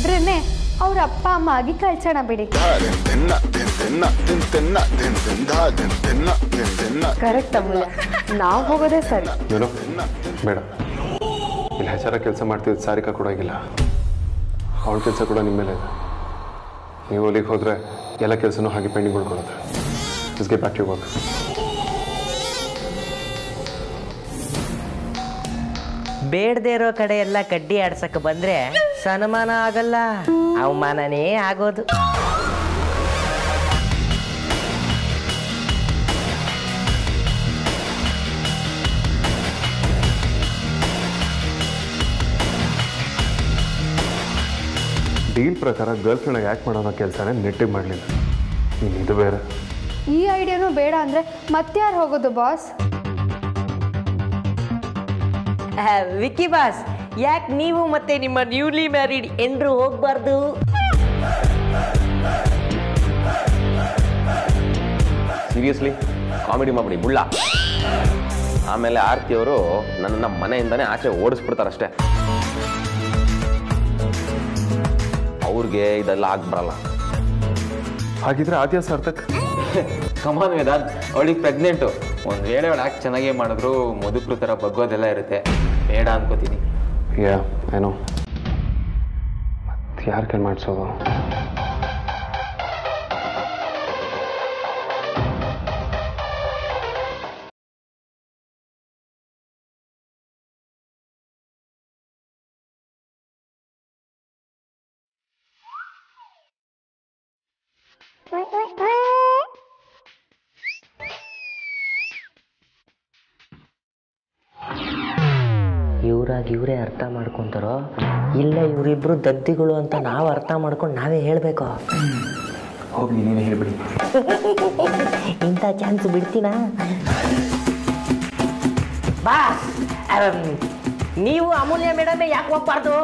ಇಬ್ರನ್ನೇ ಅವ್ರ ಅಪ್ಪ ಅಮ್ಮ ಆಗಿ ಕಳ್ಸೋಣ ಬಿಡಿ ಕರೆಕ್ಟ್ ಅಮ್ಮ ನಾವು ಹೋಗೋದೇ ಸರಿ ಏನೋ ಬೇಡ ಇಲ್ಲಿ ಹೆಸರ ಕೆಲಸ ಮಾಡ್ತಿದ್ದು ಸಾರಿಕಾ ಕೊಡೋಂಗಿಲ್ಲ ಅವಳ ಕೆಲಸ ಕೂಡ ನಿಮ್ಮ ಮೇಲೆ ಇದೆ ನೀವು ಅಲ್ಲಿಗೆ ಹೋದರೆ ಎಲ್ಲ ಕೆಲಸನೂ ಹಾಗೆ ಪೆಂಡಿಂಗ್ ಉಳ್ಕೊಳ್ಳುತ್ತೆ just get back to work ಬೇಡದೇ ಇರೋ ಕಡೆ ಎಲ್ಲ ಕಡ್ಡಿ ಆಡ್ಸಕ್ ಬಂದ್ರೆ ಸನ್ಮಾನ ಆಗಲ್ಲ ಅವಮಾನನೇ ಆಗೋದು ಡೀಲ್ ಪ್ರಕಾರ ಗರ್ಲ್ ಫ್ರೆಂಡ್ ಯಾಕೆ ಮಾಡೋಣ ಕೆಲಸನೇ ನೆಟ್ಟಿಗೆ ಮಾಡಲಿಲ್ಲ ಇನ್ನು ಇದು ಬೇರೆ ಈ ಐಡಿಯಾನು ಬೇಡ ಅಂದ್ರೆ ಮತ್ಯಾರು ಹೋಗೋದು ಬಾಸ್ ವಿಕ್ಕಿ ಬಾಸ್ ಯಾಕೆ ನೀವು ಮತ್ತೆ ನಿಮ್ಮ ನ್ಯೂಲಿ ಮ್ಯಾರಿಡ್ ಎಂಡ್ರು ಹೋಗ್ಬಾರ್ದು ಸೀರಿಯಸ್ಲಿ ಕಾಮಿಡಿ ಮಾಡ್ಬಿಡಿ ಬುಳ್ಳ ಆಮೇಲೆ ಆರ್ತಿ ಅವರು ನನ್ನನ್ನು ಮನೆಯಿಂದನೇ ಆಚೆ ಓಡಿಸ್ಬಿಡ್ತಾರಷ್ಟೇ ಅವ್ರಿಗೆ ಇದೆಲ್ಲ ಆಗ್ಬರಲ್ಲ ಹಾಗಿದ್ರೆ ಆದ್ಯ ಸಾರ್ಥಕ್ ಕಮಾನ್ ವೇದಾಂತ್ ಅವಳಿಗೆ ಪ್ರೆಗ್ನೆಂಟು ಒಂದು ವೇಳೆ ಅವಳು ಆ್ಯಕ್ಟ್ ಚೆನ್ನಾಗೇ ಮಾಡಿದ್ರು ಮುದುಕ್ರು ಥರ ಬಗ್ಗೋದೆಲ್ಲ ಇರುತ್ತೆ ಬೇಡ ಅನ್ಕೋತೀನಿ ಯಾ ಏನೋ ಮತ್ತೆ ಯಾರು ಕೈ ಮಾಡಿಸೋದು ಇವ್ರಾಗಿ ಇವರೇ ಅರ್ಥ ಮಾಡ್ಕೊಂತಾರೋ ಇಲ್ಲ ಇವರಿಬ್ರು ದದ್ದಿಗಳು ಅಂತ ನಾವು ಅರ್ಥ ಮಾಡ್ಕೊಂಡು ನಾವೇ ಹೇಳಬೇಕು ಹೋಗಿ ನೀನೇ ಹೇಳ್ಬಿಡಿ ಇಂಥ ಚಾನ್ಸ್ ಬಿಡ್ತೀನ ಬಾ ಅಮ್, ನೀವು ಅಮೂಲ್ಯ ಮೇಡಮ್ ಯಾಕೆ ಹೋಗ್ಬಾರ್ದು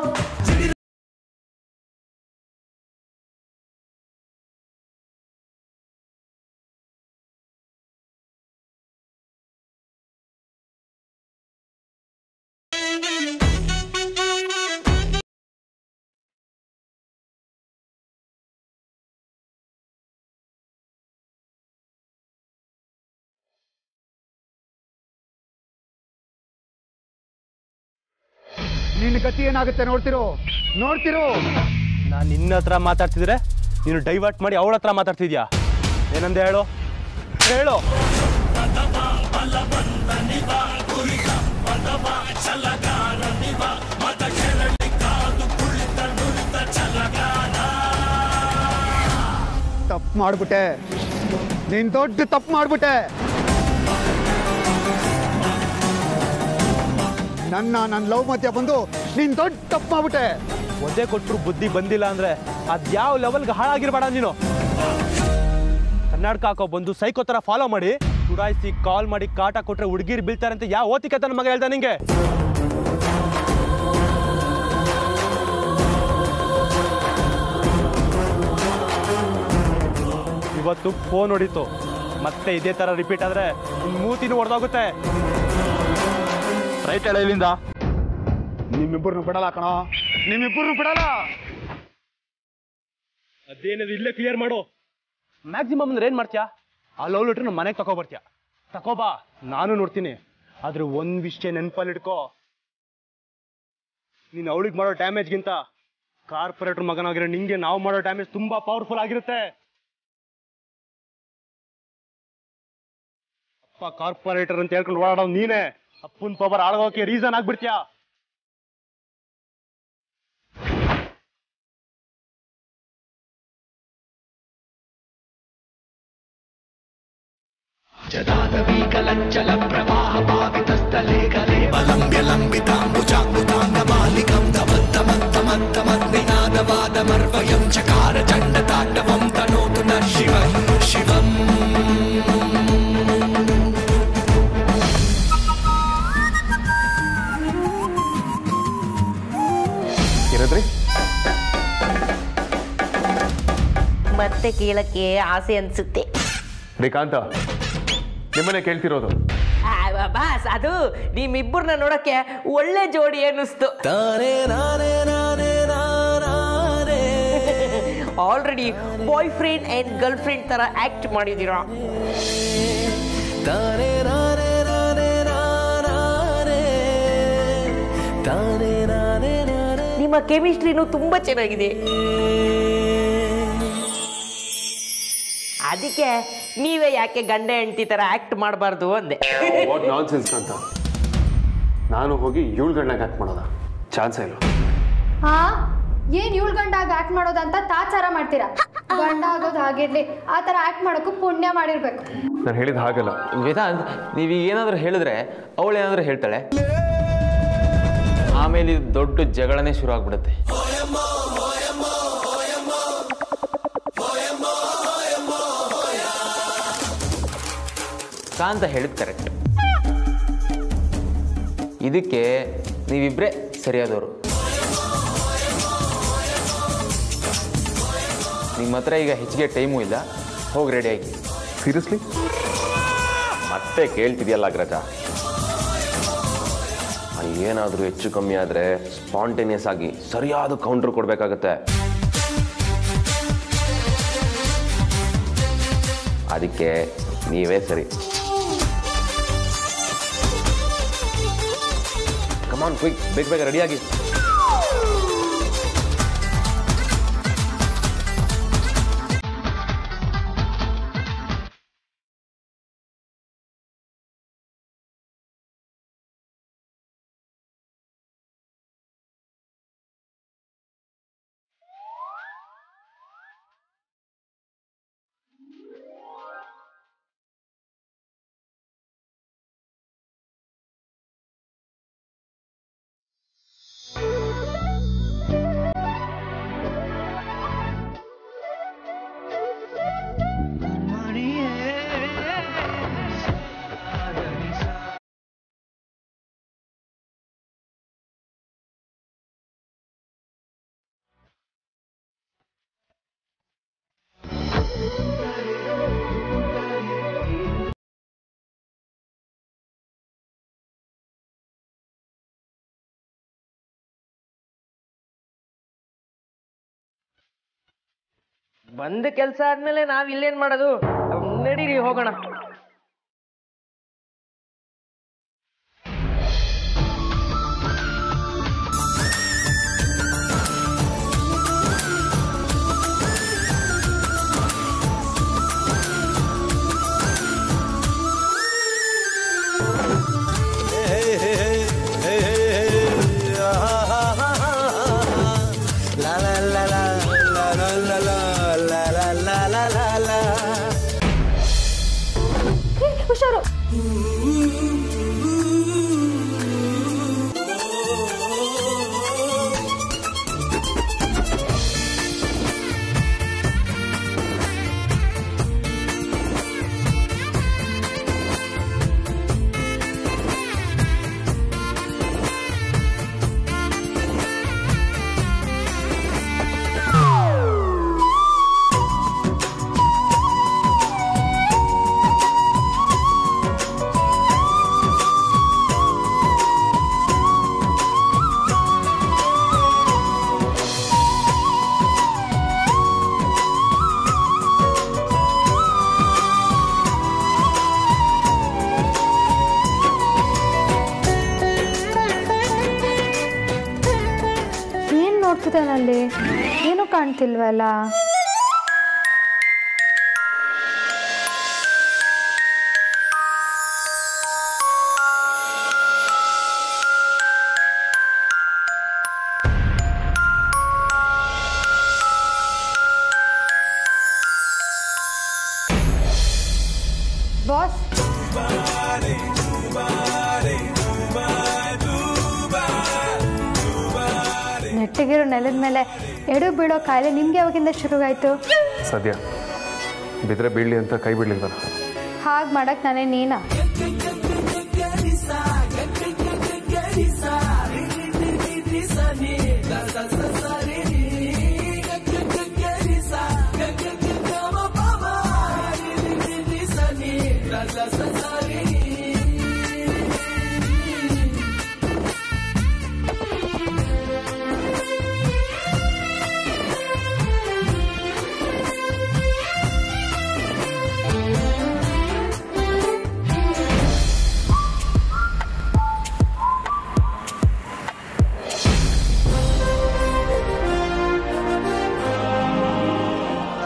ನಿನ್ನ ಗತಿ ಏನಾಗುತ್ತೆ ನೋಡ್ತಿರೋ ನೋಡ್ತಿರೋ ನಾನು ನಿನ್ನ ಹತ್ರ ಮಾತಾಡ್ತಿದ್ರೆ ನೀನು ಡೈವರ್ಟ್ ಮಾಡಿ ಅವಳ ಹತ್ರ ಮಾತಾಡ್ತಿದ್ಯಾ ಏನಂದ ಹೇಳು ಹೇಳು ತಪ್ಪು ಮಾಡ್ಬಿಟ್ಟೆ ನೀನ್ ದೊಡ್ಡ ತಪ್ಪು ಮಾಡ್ಬಿಟ್ಟೆ ನನ್ನ ನನ್ನ ಲವ್ ಮಧ್ಯ ಬಂದು ನೀನ್ ದೊಡ್ಡ ತಪ್ಪು ಮಾಡ್ಬಿಟ್ಟೆ ಒದ್ದೆ ಕೊಟ್ಟರು ಬುದ್ಧಿ ಬಂದಿಲ್ಲ ಅಂದ್ರೆ ಅದ್ಯಾವ ಲೆವೆಲ್ಗೆ ಹಾಳಾಗಿರ್ಬೇಡ ನೀನು ಕನ್ನಡಕ ಹಾಕೋ ಬಂದು ಸೈಕೋ ಥರ ಫಾಲೋ ಮಾಡಿ ಚುಡಾಯಿಸಿ ಕಾಲ್ ಮಾಡಿ ಕಾಟ ಕೊಟ್ರೆ ಹುಡುಗಿರು ಬೀಳ್ತಾರೆ ಅಂತ ಯಾವ ಓತಿಕೆ ತನ್ನ ಮಗ ಹೇಳ್ದ ನಿಂಗೆ ಇವತ್ತು ಫೋನ್ ಹೊಡಿತು ಮತ್ತೆ ಇದೇ ತರ ರಿಪೀಟ್ ಆದ್ರೆ ನಿನ್ ಮೂತಿನೂ ಹೊಡೆದೋಗುತ್ತೆ ರೈಟ್ ಹೇಳ ಇಲ್ಲಿಂದ ನಿಮ್ಮಿಬ್ಬರನ್ನು ಬಿಡಲ್ಲ ಕಣೋ ನಿಮ್ಮಿಬ್ಬರನ್ನು ಬಿಡಲ್ಲ ಅದೇನದು ಇಲ್ಲೇ ಕ್ಲಿಯರ್ ಮಾಡು ಮ್ಯಾಕ್ಸಿಮಮ್ ಅಂದ್ರೆ ಏನ್ ಮಾಡ್ತೀಯಾ ಆ ಲವ್ ಲೆಟ್ರ್ ನಮ್ಮ ಮನೆಗೆ ತಗೋಬರ್ತೀಯ ತಗೋಬಾ ನಾನು ನೋಡ್ತೀನಿ ಆದ್ರೆ ಒಂದ್ ವಿಷಯ ನೆನಪಲ್ಲಿ ಇಟ್ಕೋ ನೀನು ಅವಳಿಗೆ ಮಾಡೋ ಡ್ಯಾಮೇಜ್ಗಿಂತ ಕಾರ್ಪೊರೇಟರ್ ಮಗನಾಗಿರೋ ನಿಂಗೆ ನಾವು ಮಾಡೋ ಡ್ಯಾಮೇಜ್ ತುಂಬಾ ಪವರ್ಫುಲ್ ಆಗಿರುತ್ತೆ ಅಪ್ಪ ಕಾರ್ಪೊರೇಟರ್ ಅಂತ ಹೇಳ್ಕೊಂಡು ಓಡಾಡೋ ನೀನೇ ಅಪ್ಪನ್ ಪವರ್ ಆಳಗೋಕೆ ರೀಸನ್ ಆಗ್ಬಿಡ್ತೀಯಾ ಏನಂದ್ರಿ ಮತ್ತೆ ಕೇಳಕ್ಕೆ ಆಸೆ ಅನ್ಸುತ್ತೆ ರೀ ಕಾಂತ ನಿಮ್ಮನೆ ಕೇಳ್ತಿರೋದು ಆ, ಬಾಸ್ ಅದು ನಿಮ್ಮಿಬ್ಬರನ್ನ ನೋಡಕ್ಕೆ ಒಳ್ಳೆ ಜೋಡಿ ಅನ್ನಿಸ್ತು ತಾನೇ ನಾನೇ ನಾನೇ ನಾನೇ already boy friend and girl friend ಥರ ಆ್ಯಕ್ಟ್ ಮಾಡಿದ್ದೀರಾ ನಿಮ್ಮ ಕೆಮಿಸ್ಟ್ರಿನೂ ತುಂಬ ಚೆನ್ನಾಗಿದೆ ಅದಕ್ಕೆ ನೀವೇ ಯಾಕೆ ಗಂಡ ಹೆಂಡತಿ ಥರ ಆ್ಯಕ್ಟ್ ಮಾಡಬಾರ್ದು ಅಂದೆ ವಾಟ್ ನಾನ್ ಸೆನ್ಸ್ ಅಂತ ನಾನು ಹೋಗಿ ಏಳು ಗಂಟೆಗೆ ಆ್ಯಕ್ಟ್ ಮಾಡೋದ ಚಾನ್ಸೇ ಇಲ್ಲ ಹಾ ಏನ್ ಏಳು ಗಂಟೆ ಆಗಿ ಆಕ್ಟ್ ಮಾಡೋದಂತ ತಾಚಾರ ಮಾಡ್ತೀರಾ ಗಂಡ ಆಗೋದು ಹಾಗಿರ್ಲಿ ಆ ಥರ ಆಕ್ಟ್ ಮಾಡೋಕ್ಕೂ ಪುಣ್ಯ ಮಾಡಿರ್ಬೇಕು ನಾನು ಹೇಳಿದ ಹಾಗಲ್ಲ ವೇದಾಂತ್ ನೀವೀಗ ಏನಾದರೂ ಹೇಳಿದ್ರೆ ಅವಳು ಏನಾದರೂ ಹೇಳ್ತಾಳೆ ಆಮೇಲೆ ಇದು ದೊಡ್ಡ ಜಗಳನೇ ಶುರು ಆಗ್ಬಿಡುತ್ತೆ ಕಾಂತ ಹೇಳಿದ್ ಕರೆಕ್ಟ್ ಇದಕ್ಕೆ ನೀವಿಬ್ರೇ ಸರಿಯಾದವರು ನಿಮ್ಮ ಹತ್ರ ಈಗ ಹೆಚ್ಚಿಗೆ ಟೈಮು ಇಲ್ಲ ಹೋಗಿ ರೆಡಿಯಾಗಿ ಸೀರಿಯಸ್ಲಿ ಮತ್ತೆ ಕೇಳ್ತಿದ್ಯಲ್ಲ ಅಗ್ರಜ ಏನಾದರೂ ಹೆಚ್ಚು ಕಮ್ಮಿ ಆದರೆ ಸ್ಪಾಂಟೇನಿಯಸ್ ಆಗಿ ಸರಿಯಾದ ಕೌಂಟರ್ ಕೊಡಬೇಕಾಗತ್ತೆ ಅದಕ್ಕೆ ನೀವೇ ಸರಿ ಕಮಾನ್ ಕ್ವಿಕ್ ಬೇಗ ಬೇಗ ರೆಡಿಯಾಗಿ ಬಂದ ಕೆಲಸ ಆದ್ಮೇಲೆ ನಾವ್ ಇಲ್ಲೇನ್ ಮಾಡೋದು ನಡೀರಿ ಹೋಗೋಣ ಹೇ, ಹುಷಾರು ಏನ್ ನೋಡ್ತಿದ್ದಾನಲ್ಲಿ ಏನೂ ಕಾಣ್ತಿಲ್ವಲ್ಲ ಬಾಸ್ ನೆಟ್ಟಿಗಿರೋ ನೆಲದ ಮೇಲೆ ಎಡು ಬೀಳೋ ಕಾಯಿಲೆ ನಿಮ್ಗೆ ಯಾವಾಗಿಂದ ಶುರುವಾಯ್ತು ಸದ್ಯ ಬಿದ್ರೆ ಬೀಳಲಿ ಅಂತ ಕೈ ಬಿಡ್ಲಿಲ್ವಲ್ಲ ಹಾಗೆ ಮಾಡಕ್ ನಾನೇ ನೀನಾ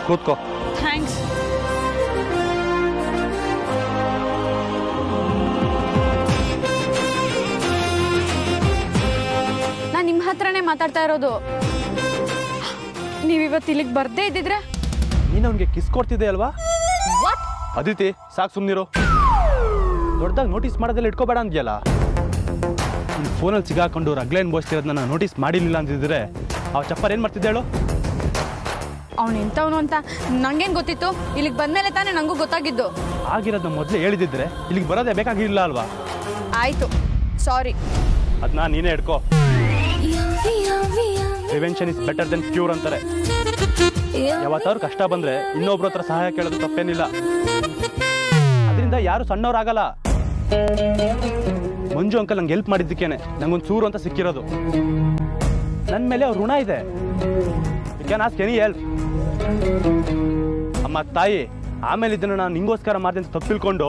ಕೂತ್ಕೋ ಥ್ಯಾಂಕ್ಸ್ ನಾನು ನಿಮ್ಮ ಹತ್ರನೇ ಮಾತಾಡ್ತಾ ಇರೋದು ನೀವಿವತ್ತು ಇಲ್ಲಿಗೆ ಬರ್ದೇ ಇದ್ದಿದ್ರೆ ನೀನು ಅವ್ನಿಗೆ ಕಿಸ್ ಕೊಡ್ತಿದ್ದೆ ಅಲ್ವಾ ಅದಿತಿ ಸಾಕು ಸುಮ್ಮನಿರು ದೊಡ್ಡದಾಗಿ ನೋಟಿಸ್ ಮಾಡೋದೆಲ್ಲ ಇಟ್ಕೋಬೇಡ ಅಂದ್ಯಲ್ಲ ನಿನ್ನ ಫೋನಲ್ಲಿ ಸಿಗಾಕೊಂಡು ರಗ್ಲೈನ್ ಬೋಸ್ತಿರೋದನ್ನ ನಾನು ನೋಟಿಸ್ ಮಾಡಿರ್ಲಿಲ್ಲ ಅಂತಿದ್ರೆ ಅವ ಚಪ್ಪರ್ ಏನು ಮಾಡ್ತಿದ್ದೆ ಹೇಳು ಅವ್ನು ಎಂಥವನು ಅಂತ ನಂಗೇನು ಗೊತ್ತಿತ್ತು ಇಲ್ಲಿಗೆ ಬಂದಮೇಲೆ ತಾನೇ ನನಗೂ ಗೊತ್ತಾಗಿದ್ದು ಆಗಿರೋದನ್ನ ಮೊದಲೇ ಹೇಳಿದಿದ್ರೆ ಇಲ್ಲಿಗೆ ಬರೋದೇ ಬೇಕಾಗಿಲ್ಲ ಅಲ್ವಾ ಆಯಿತು ಸಾರಿ ಅದನ್ನ ನೀನೇ ಹಿಡ್ಕೋ prevention is better then cure ಅಂತಾರೆ ಯಾವತ್ತಾದ್ರು ಕಷ್ಟ ಬಂದ್ರೆ ಇನ್ನೊಬ್ರ ಹತ್ರ ಸಹಾಯ ಕೇಳೋದು ತಪ್ಪೇನಿಲ್ಲ ಅದರಿಂದ ಯಾರು ಸಣ್ಣವರಾಗಲ್ಲ ಮಂಜು ಅಂಕಲ್ ನಂಗೆ ಹೆಲ್ಪ್ ಮಾಡಿದ್ದಕ್ಕೇನೆ ನಂಗೊಂದು ಚೂರು ಅಂತ ಸಿಕ್ಕಿರೋದು ನನ್ನ ಮೇಲೆ ಅವ್ರ ಋಣ ಇದೆ ಕ್ಯಾನ್ ಆಸ್ಕ್ ಎನಿ ಹೆಲ್ಪ್ ಅಮ್ಮ ತಾಯಿ ಆಮೇಲೆ ಇದನ್ನ ನಾನು ನಿಂಗೋಸ್ಕರ ಮಾಡಿದೆ ಅಂತ ತಪ್ಪು ತಿಳ್ಕೊಂಡು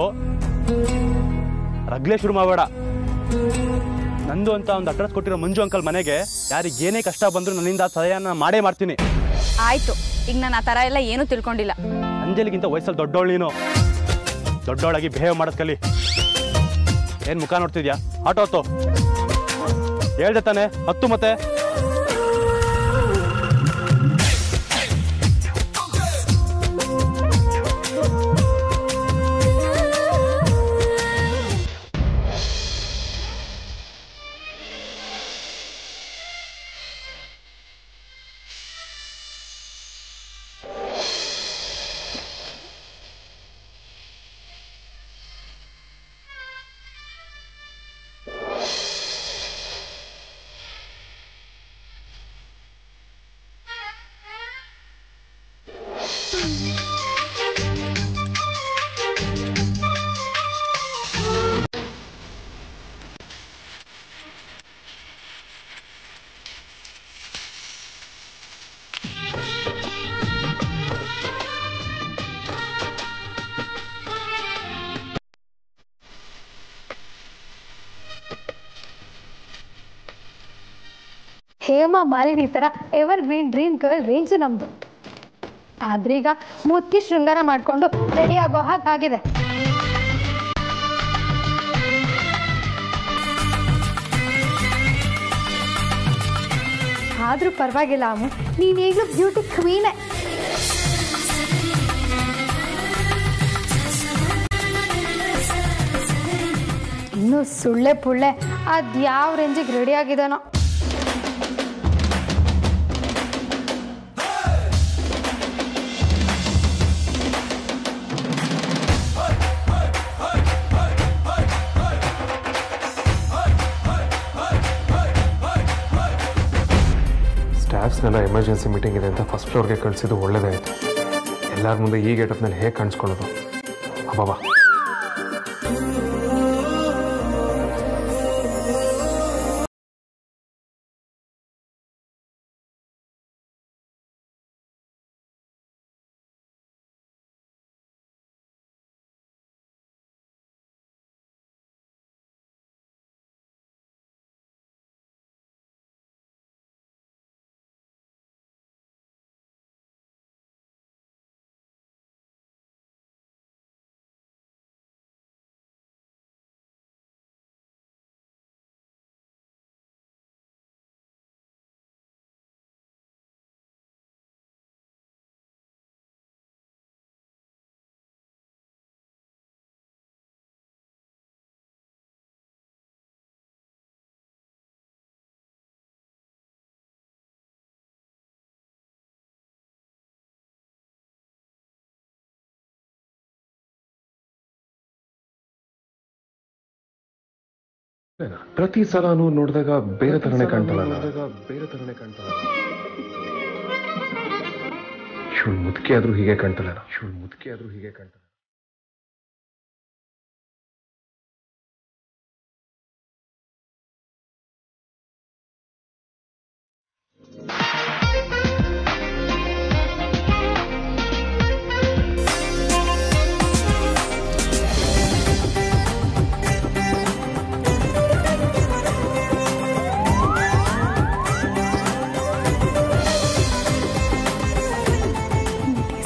ರಗ್ಲೇ ಶುರು ಮಾಡಬೇಡ ನಂದು ಅಂತ ಒಂದು ಅಡ್ರೆಸ್ ಕೊಟ್ಟಿರೋ ಮಂಜು ಅಂಕಲ್ ಮನೆಗೆ ಯಾರಿಗೆ ಏನೇ ಕಷ್ಟ ಬಂದ್ರು ನನ್ನಿಂದ ಸಹಾಯನ ಮಾಡೇ ಮಾಡ್ತೀನಿ ಆಯಿತು ಈಗ ನಾನು ಆ ಥರ ಎಲ್ಲ ಏನೂ ತಿಳ್ಕೊಂಡಿಲ್ಲ ಅಂಜಲಿಗಿಂತ ವಯಸ್ಸಲ್ಲಿ ದೊಡ್ಡವಳು ನೀನು ದೊಡ್ಡವಳಾಗಿ ಬಿಹೇವ್ ಮಾಡೋದ್ ಕಲಿ ಏನ್ ಮುಖ ನೋಡ್ತಿದ್ಯಾ ಆಟೋ ಹತ್ತು ಹೇಳ್ದೆ ತಾನೆ ಹತ್ತು ಮತ್ತೆ ಹೇಮ ಮಾಲಿನಿ ಥರ evergreen dream girl range ನಮ್ದು ಆದ್ರೀಗ ಮುತ್ತಿ ಶೃಂಗಾರ ಮಾಡ್ಕೊಂಡು ರೆಡಿ ಆಗೋ ಹಾಗಾಗಿದೆ ಆದ್ರೂ ಪರವಾಗಿಲ್ಲ ಅಮ್ಮು ನೀನ್ ಈಗಲೂ ಬ್ಯೂಟಿ ಕ್ವೀನೇ ಇನ್ನು ಸುಳ್ಳೆ ಪುಳ್ಳೆ ಅದ್ ಯಾವ ರೇಂಜಿಗೆ ರೆಡಿ ಆಗಿದಾನೋ ಸ್ಟಾಫ್ಸ್ನೆಲ್ಲ ಎಮರ್ಜೆನ್ಸಿ ಮೀಟಿಂಗ್ ಇದೆ ಅಂತ ಫಸ್ಟ್ ಫ್ಲೋರ್ಗೆ ಕಳಿಸಿದ್ದು ಒಳ್ಳೇದೇ ಆಯಿತು ಎಲ್ಲರ ಮುಂದೆ ಈ ಗೆಟಪ್ನಲ್ಲಿ ಹೇಗೆ ಕಾಣಿಸ್ಕೊಳ್ಳೋದು ಅಬ್ಬಾ ಪ್ರತಿ ಸಲನೂ ನೋಡಿದಾಗ ಬೇರೆ ಥರನೇ ಕಾಣ್ತಾಳಲ್ಲ ಬೇರೆ ಥರನೇ ಕಾಣ್ತಾಳ ಇವಳು ಮುದುಕಿ ಆದ್ರೂ ಹೀಗೆ ಕಾಣ್ತಾಳಲ್ಲ ಇವಳು ಮುದುಕಿ ಆದ್ರೂ ಹೀಗೆ ಕಾಣ್ತಾಳ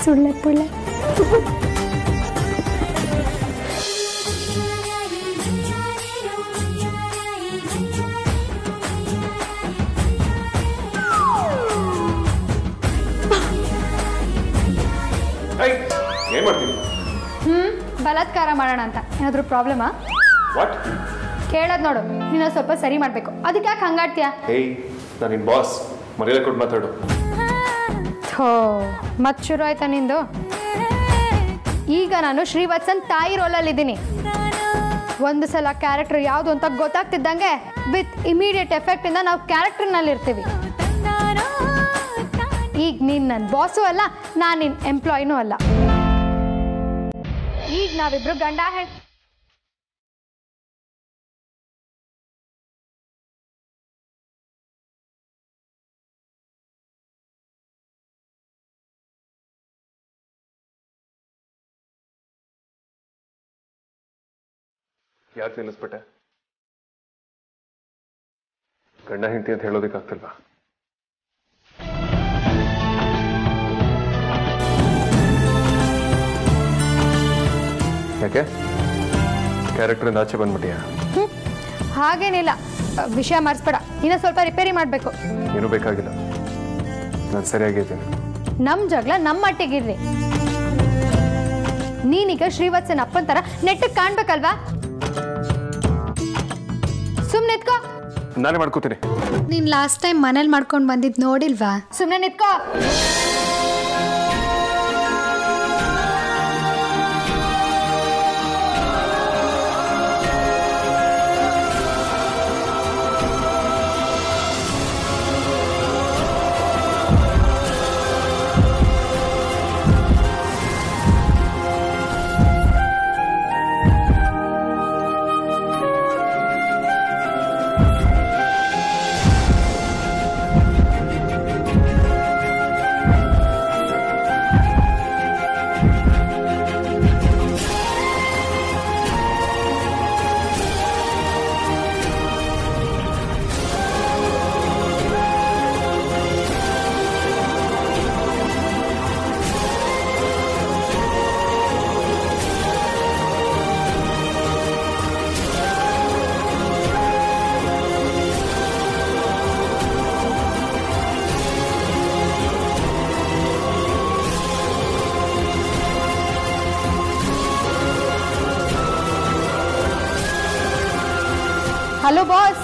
ಸುಳ್ಳೆ ಪುಳ್ಳೆ ಏನು ಮಾಡ್ತೀನಿ ಹ್ಮ್ ಬಲಾತ್ಕಾರ ಮಾಡೋಣ ಅಂತ ಏನಾದರೂ ಪ್ರಾಬ್ಲಮಾ ವಾಟ್ ಕೇಳೋದು ನೋಡು ನೀನು ಸ್ವಲ್ಪ ಸರಿ ಮಾಡಬೇಕು ಅದಕ್ಕೆ ಯಾಕೆ ಹಂಗಾಡ್ತೀಯಾ ಹೇಯ್ ನಾನು ನಿನ್ನ ಬಾಸ್ ಮರ್ಯಾದೆ ಕೊಟ್ಟು ಮಾತಾಡು ಥೋ ಮತ್ತೆ ಶುರು ಆಯ್ತಾ ನಿಂದು ಈಗ ನಾನು ಶ್ರೀವತ್ಸನ್ ತಾಯಿ ರೋಲಲ್ಲಿದ್ದೀನಿ ಒಂದು ಸಲ ಕ್ಯಾರೆಕ್ಟರ್ ಯಾವುದು ಅಂತ ಗೊತ್ತಾಗ್ತಿದ್ದಂಗೆ ವಿತ್ ಇಮಿಡಿಯೇಟ್ ಎಫೆಕ್ಟಿಂದ ನಾವು ಕ್ಯಾರೆಕ್ಟರ್ನಲ್ಲಿ ಇರ್ತೀವಿ ಈಗ ನೀನು ನನ್ನ ಬಾಸು ಅಲ್ಲ ನಾನು ನಿನ್ನ ಎಂಪ್ಲಾಯಿನೂ ಅಲ್ಲ ಈಗ ನಾವಿಬ್ರು ಗಂಡ ಹೆಣ್ ಯಾಕೆ ನಿಲ್ಲಿಸ್ಬಿಟ್ಟೆ ಗಂಡ ಹೆಂಡತಿ ಅಂತ ಹೇಳೋದಕ್ಕಾಗ್ತಿಲ್ವಾ ಯಾಕೆ ಕ್ಯಾರೆಕ್ಟರಿಂದ ಆಚೆ ಬಂದ್ಬಿಟ್ಟಿಯಾ ಹ್ಮ್. ಹಾಗೇನಿಲ್ಲ ಅ, ವಿಷಯ ಮಾಡಿಸ್ಬೇಡ ಇನ್ನೂ ಸ್ವಲ್ಪ ರಿಪೇರಿ ಮಾಡಬೇಕು ಏನೂ ಬೇಕಾಗಿಲ್ಲ ನಾನು ಸರಿಯಾಗಿದ್ದೀನಿ ನಮ್ಮ ಜಗಳ ನಮ್ಮ ಮಟ್ಟಿಗಿರ್ರಿ ನೀನೀಗ ಶ್ರೀವತ್ಸನ್ ಅಪ್ಪನ ಥರ ನೆಟ್ಟಗೆ ಕಾಣ್ಬೇಕಲ್ವಾ ಸುಮ್ಮನೆ ನಿತ್ಕೋ ನಾನೇ ಮಾಡ್ಕೋತೀನಿ ನೀನು ಲಾಸ್ಟ್ ಟೈಮ್ ಮನೇಲಿ ಮಾಡ್ಕೊಂಡು ಬಂದಿದ್ದು ನೋಡಿಲ್ವಾ ಸುಮ್ಮನೆ ನಿತ್ಕೋ ಹಲೋ ಬಾಸ್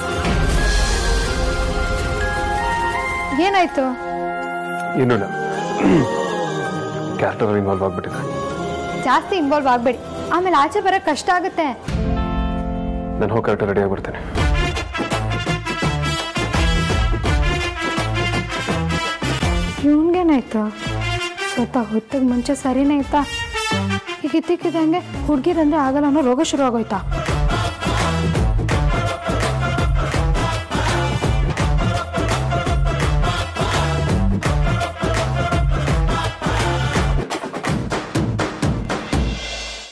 ಏನಾಯ್ತು ಏನೂ ಇಲ್ಲ ಕ್ಯಾರೆಕ್ಟರ್ ಇನ್ವಾಲ್ವ್ ಆಗ್ಬಿಟ್ಟಿದೆ ಜಾಸ್ತಿ ಇನ್ವಾಲ್ವ್ ಆಗಬೇಡಿ ಆಮೇಲೆ ಆಚೆ ಬರೋಕ್ಕೆ ಕಷ್ಟ ಆಗುತ್ತೆ ನಾನು ಹೋಗಿ ಕರೆಕ್ಟ್ ರೆಡಿ ಆಗಿಬಿಡ್ತೇನೆ ಇವನ್ಗೇನಾಯ್ತು ಸ್ವಲ್ಪ ಹೊತ್ತಿಗೆ ಮುಂಚೆ ಸರಿನೇ ಆಯ್ತಾ ಈಗ ಇದ್ದಕ್ಕಿದ್ದಂಗೆ ಹುಡುಗಿರಂದ್ರೆ ಆಗಲ್ಲ ಅನ್ನೋ ರೋಗ ಶುರು ಆಗೋಯ್ತಾ